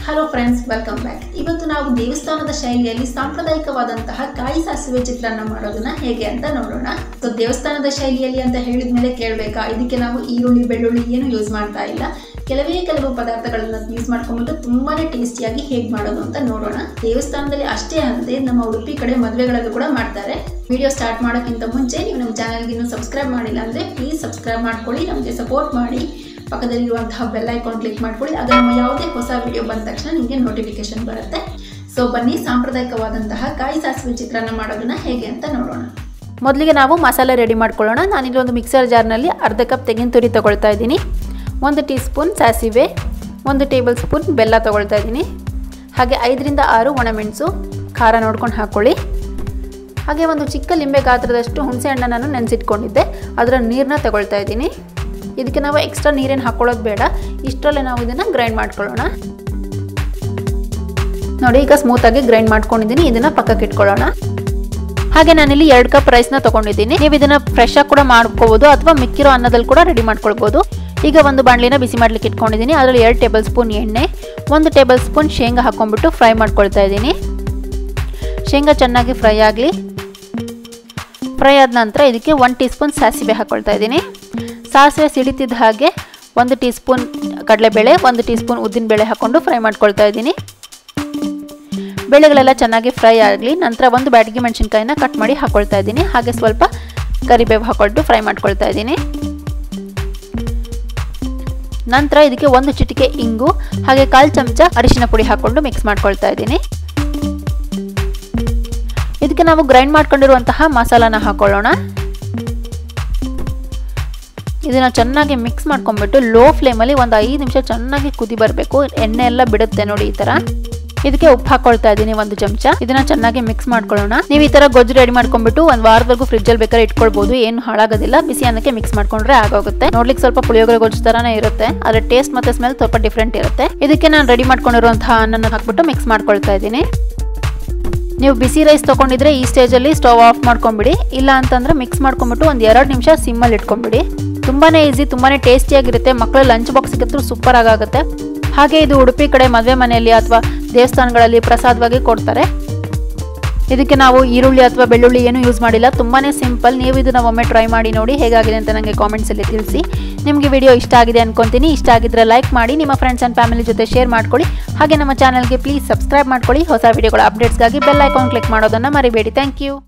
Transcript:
hello friends welcome back ಇವತ್ತು ನಾವು ದೇವಸ್ಥಾನದ ಶೈಲಿಯಲ್ಲಿ ಸಾಂಪ್ರದಾಯಿಕವಾದಂತಹ ಕಾಯಿ ಸಾಸಿವೆ ಚಿತ್ರಾನ್ನ ಮಾಡೋದನ್ನ ಹೇಗೆ ಅಂತ ನೋಡೋಣ ಸೊ ದೇವಸ್ಥಾನದ ಶೈಲಿಯಲ್ಲಿ ಅಂತ ಹೇಳಿದ ಮೇಲೆ ಕೇಳಬೇಕಾ ಇದಕ್ಕೆ ನಾವು ಈರುಳ್ಳಿ ಬೆಳ್ಳುಳ್ಳಿ ಏನು ಯೂಸ್ ಮಾಡ್ತಾ ಇಲ್ಲ ಕೆಲವೇ ಕೆಲವು ಪದಾರ್ಥಗಳನ್ನ ಯೂಸ್ ಮಾಡ್ಕೊಂಡ್ಬಿಟ್ಟು ತುಂಬಾನೇ ಟೇಸ್ಟಿಯಾಗಿ ಹೇಗೆ ಮಾಡೋದು ಅಂತ ನೋಡೋಣ ದೇವಸ್ಥಾನದಲ್ಲಿ ಅಷ್ಟೇ ಅಲ್ಲದೆ ನಮ್ಮ ಉಡುಪಿ ಕಡೆ ಮದುವೆಗಳಲ್ಲೂ ಕೂಡ ಮಾಡ್ತಾರೆ ವಿಡಿಯೋ ಸ್ಟಾರ್ಟ್ ಮಾಡೋಕ್ಕಿಂತ ಮುಂಚೆ ನೀವು ನಮ್ಮ ಚಾನಲ್ಗೆ ಇನ್ನೂ ಸಬ್ಸ್ಕ್ರೈಬ್ ಮಾಡಿಲ್ಲ ಅಂದರೆ ಪ್ಲೀಸ್ ಸಬ್ಸ್ಕ್ರೈಬ್ ಮಾಡ್ಕೊಳ್ಳಿ ನಮಗೆ ಸಪೋರ್ಟ್ ಮಾಡಿ ಪಕ್ಕದಲ್ಲಿರುವಂತಹ ಬೆಲ್ ಐಕಾನ್ ಕ್ಲಿಕ್ ಮಾಡ್ಕೊಳ್ಳಿ ಆಗ ನಮ್ಮ ಯಾವುದೇ ಹೊಸ ವಿಡಿಯೋ ಬಂದ ತಕ್ಷಣ ನಿಮಗೆ ನೋಟಿಫಿಕೇಶನ್ ಬರುತ್ತೆ ಸೊ ಬನ್ನಿ ಸಾಂಪ್ರದಾಯಿಕವಾದಂತಹ ಕಾಯಿ ಸಾಸಿವೆ ಚಿತ್ರಾನ್ನ ಮಾಡೋದನ್ನ ಹೇಗೆ ಅಂತ ನೋಡೋಣ ಮೊದಲಿಗೆ ನಾವು ಮಸಾಲೆ ರೆಡಿ ಮಾಡ್ಕೊಳ್ಳೋಣ ನಾನಿಲ್ಲಿ ಒಂದು ಮಿಕ್ಸರ್ ಜಾರ್ನಲ್ಲಿ ಅರ್ಧ ಕಪ್ ತೆಂಗಿನ ತುರಿ ತೊಗೊಳ್ತಾ ಇದ್ದೀನಿ ಒಂದು ಟೀ ಸ್ಪೂನ್ ಸಾಸಿವೆ ಒಂದು ಟೇಬಲ್ ಸ್ಪೂನ್ ಬೆಲ್ಲ ತೊಗೊಳ್ತಾ ಇದ್ದೀನಿ ಹಾಗೆ ಐದರಿಂದ ಆರು ಒಣಮೆಣಸು ಖಾರ ನೋಡ್ಕೊಂಡು ಹಾಕ್ಕೊಳ್ಳಿ ಹಾಗೆ ಒಂದು ಚಿಕ್ಕ ಲಿಂಬೆ ಗಾತ್ರದಷ್ಟು ಹುಣಸೆ ಹಣ್ಣನ್ನು ನಾನು ನೆನೆಸಿಟ್ಕೊಂಡಿದ್ದೆ ಅದರ ನೀರನ್ನ ತಗೊಳ್ತಾ ಇದ್ದೀನಿ ಇದಕ್ಕೆ ನಾವು ಎಕ್ಸ್ಟ್ರಾ ನೀರೇನು ಹಾಕ್ಕೊಳ್ಳೋದು ಬೇಡ ಇಷ್ಟರಲ್ಲೇ ನಾವು ಇದನ್ನು ಗ್ರೈಂಡ್ ಮಾಡ್ಕೊಳ್ಳೋಣ ನೋಡಿ ಈಗ ಸ್ಮೂತಾಗಿ ಗ್ರೈಂಡ್ ಮಾಡ್ಕೊಂಡಿದ್ದೀನಿ ಇದನ್ನು ಪಕ್ಕಕ್ಕೆ ಇಟ್ಕೊಳ್ಳೋಣ ಹಾಗೆ ನಾನಿಲ್ಲಿ ಎರಡು ಕಪ್ ರೈಸ್ನ ತೊಗೊಂಡಿದ್ದೀನಿ ನೀವು ಇದನ್ನು ಫ್ರೆಶ್ ಆಗಿ ಕೂಡ ಮಾಡ್ಕೋಬೋದು ಅಥವಾ ಮಿಕ್ಕಿರೋ ಅನ್ನದಲ್ಲಿ ಕೂಡ ರೆಡಿ ಮಾಡ್ಕೊಳ್ಬೋದು ಈಗ ಒಂದು ಬಾಣಲಿನ ಬಿಸಿ ಮಾಡ್ಲಿಕ್ಕೆ ಇಟ್ಕೊಂಡಿದ್ದೀನಿ ಅದರಲ್ಲಿ ಎರಡು ಟೇಬಲ್ ಸ್ಪೂನ್ ಎಣ್ಣೆ ಒಂದು ಟೇಬಲ್ ಸ್ಪೂನ್ ಶೇಂಗಾ ಹಾಕ್ಕೊಂಡ್ಬಿಟ್ಟು ಫ್ರೈ ಮಾಡ್ಕೊಳ್ತಾ ಇದ್ದೀನಿ ಶೇಂಗಾ ಚೆನ್ನಾಗಿ ಫ್ರೈ ಆಗಲಿ ಫ್ರೈ ಆದ ನಂತರ ಇದಕ್ಕೆ ಒನ್ ಟೀ ಸ್ಪೂನ್ ಸಾಸಿವೆ ಹಾಕ್ಕೊಳ್ತಾ ಇದ್ದೀನಿ ಸಾಸಿವೆ ಸಿಡಿತಿದ್ದ ಹಾಗೆ ಒಂದು ಟೀ ಸ್ಪೂನ್ ಕಡಲೆಬೇಳೆ ಒಂದು ಟೀ ಸ್ಪೂನ್ ಉದ್ದಿನಬೇಳೆ ಹಾಕ್ಕೊಂಡು ಫ್ರೈ ಮಾಡ್ಕೊಳ್ತಾ ಇದ್ದೀನಿ ಬೇಳೆಗಳೆಲ್ಲ ಚೆನ್ನಾಗಿ ಫ್ರೈ ಆಗಲಿ ನಂತರ ಒಂದು ಬ್ಯಾಡಗಿ ಮೆಣಸಿನ್ಕಾಯಿನ ಕಟ್ ಮಾಡಿ ಹಾಕ್ಕೊಳ್ತಾ ಇದ್ದೀನಿ ಹಾಗೆ ಸ್ವಲ್ಪ ಕರಿಬೇವು ಹಾಕ್ಕೊಂಡು ಫ್ರೈ ಮಾಡ್ಕೊಳ್ತಾ ಇದ್ದೀನಿ ನಂತರ ಇದಕ್ಕೆ ಒಂದು ಚಿಟಿಕೆ ಇಂಗು ಹಾಗೆ ಕಾಲು ಚಮಚ ಅರಿಶಿನ ಪುಡಿ ಹಾಕ್ಕೊಂಡು ಮಿಕ್ಸ್ ಮಾಡ್ಕೊಳ್ತಾ ಇದ್ದೀನಿ ಇದಕ್ಕೆ ನಾವು ಗ್ರೈಂಡ್ ಮಾಡ್ಕೊಂಡಿರುವಂತಹ ಮಸಾಲಾನ ಹಾಕೊಳ್ಳೋಣ ಇದನ್ನು ಚೆನ್ನಾಗಿ ಮಿಕ್ಸ್ ಮಾಡ್ಕೊಂಡ್ಬಿಟ್ಟು ಲೋ ಫ್ಲೇಮಲ್ಲಿ ಒಂದು ಐದು ನಿಮಿಷ ಚೆನ್ನಾಗಿ ಕುದಿ ಬರಬೇಕು ಎಣ್ಣೆ ಎಲ್ಲ ಬಿಡುತ್ತೆ ನೋಡಿ ಈ ಥರ ಇದಕ್ಕೆ ಉಪ್ಪು ಹಾಕೊಳ್ತಾ ಇದ್ದೀನಿ ಒಂದು ಚಮಚ ಇದನ್ನ ಚೆನ್ನಾಗಿ ಮಿಕ್ಸ್ ಮಾಡ್ಕೊಳ್ಳೋಣ ನೀವು ಈ ತರ ಗೊಜ್ಜು ರೆಡಿ ಮಾಡ್ಕೊಂಡ್ಬಿಟ್ಟು ಒಂದು ವಾರದವರೆಗೂ ಫ್ರಿಜ್ ಅಲ್ಲಿ ಬೇಕಾದ್ರೆ ಇಟ್ಕೊಳ್ಬಹುದು ಏನು ಹಾಳಾಗೋದಿಲ್ಲ ಬಿಸಿ ಅನ್ನಕ್ಕೆ ಮಿಕ್ಸ್ ಮಾಡ್ಕೊಂಡ್ರೆ ಆಗೋಗುತ್ತೆ ನೋಡ್ಲಿಕ್ಕೆ ಸ್ವಲ್ಪ ಪುಳಿಯೋಗರೆ ಗೊಜ್ಜು ತರಾನೇ ಇರುತ್ತೆ ಅದ್ರ ಟೇಸ್ಟ್ ಮತ್ತೆ ಸ್ಮೆಲ್ ಸ್ವಲ್ಪ ಡಿಫ್ರೆಂಟ್ ಇರುತ್ತೆ ಇದಕ್ಕೆ ನಾನು ರೆಡಿ ಮಾಡ್ಕೊಂಡಿರುವಂತಹ ಅನ್ನನ ಹಾಕ್ಬಿಟ್ಟು ಮಿಕ್ಸ್ ಮಾಡ್ಕೊಳ್ತಾ ಇದ್ದೀನಿ ನೀವು ಬಿಸಿ ರೈಸ್ ತೊಗೊಂಡಿದ್ರೆ ಈ ಸ್ಟೇಜಲ್ಲಿ ಸ್ಟವ್ ಆಫ್ ಮಾಡ್ಕೊಂಬಿಡಿ ಇಲ್ಲ ಅಂತಂದ್ರೆ ಮಿಕ್ಸ್ ಮಾಡ್ಕೊಂಬಿಟ್ಟು ಒಂದು ಎರಡು ನಿಮಿಷ ಸಿಮ್ಮಲ್ಲಿ ಇಟ್ಕೊಂಬಿಡಿ ತುಂಬಾನೇ ಈಸಿ ತುಂಬಾನೇ ಟೇಸ್ಟಿಯಾಗಿರುತ್ತೆ ಮಕ್ಕಳು ಲಂಚ್ ಬಾಕ್ಸ್ಗೆ ಸೂಪರ್ ಆಗುತ್ತೆ ಹಾಗೆ ಇದು ಉಡುಪಿ ಕಡೆ ಮದುವೆ ಮನೆಯಲ್ಲಿ ಅಥವಾ ದೇವಸ್ಥಾನಗಳಲ್ಲಿ ಪ್ರಸಾದವಾಗಿ ಕೊಡ್ತಾರೆ ಇದಕ್ಕೆ ನಾವು ಈರುಳ್ಳಿ ಅಥವಾ ಬೆಳ್ಳುಳ್ಳಿ ಏನು ಯೂಸ್ ಮಾಡಿಲ್ಲ ತುಂಬಾ ಸಿಂಪಲ್ ನೀವು ಇದನ್ನು ಒಮ್ಮೆ ಟ್ರೈ ಮಾಡಿ ನೋಡಿ ಹೇಗಾಗಿದೆ ಅಂತ ನನಗೆ ಕಾಮೆಂಟ್ಸಲ್ಲಿ ತಿಳಿಸಿ ನಿಮಗೆ ವಿಡಿಯೋ ಇಷ್ಟ ಆಗಿದೆ ಅನ್ಕೊಂತೀನಿ ಇಷ್ಟ ಆಗಿದ್ರೆ ಲೈಕ್ ಮಾಡಿ ನಿಮ್ಮ ಫ್ರೆಂಡ್ಸ್ ಆ್ಯಂಡ್ ಫ್ಯಾಮಿಲಿ ಜೊತೆ ಶೇರ್ ಮಾಡ್ಕೊಳ್ಳಿ ಹಾಗೆ ನಮ್ಮ ಚಾನಲ್ಗೆ ಪ್ಲೀಸ್ ಸಬ್ಸ್ಕ್ರೈಬ್ ಮಾಡ್ಕೊಳ್ಳಿ ಹೊಸ ವಿಡಿಯೋಗಳ ಅಪ್ಡೇಟ್ಸ್ಗಾಗಿ ಬೆಲ್ ಐಕಾನ್ ಕ್ಲಿಕ್ ಮಾಡೋದನ್ನು ಮರಿಬೇಡಿ ಥ್ಯಾಂಕ್ ಯು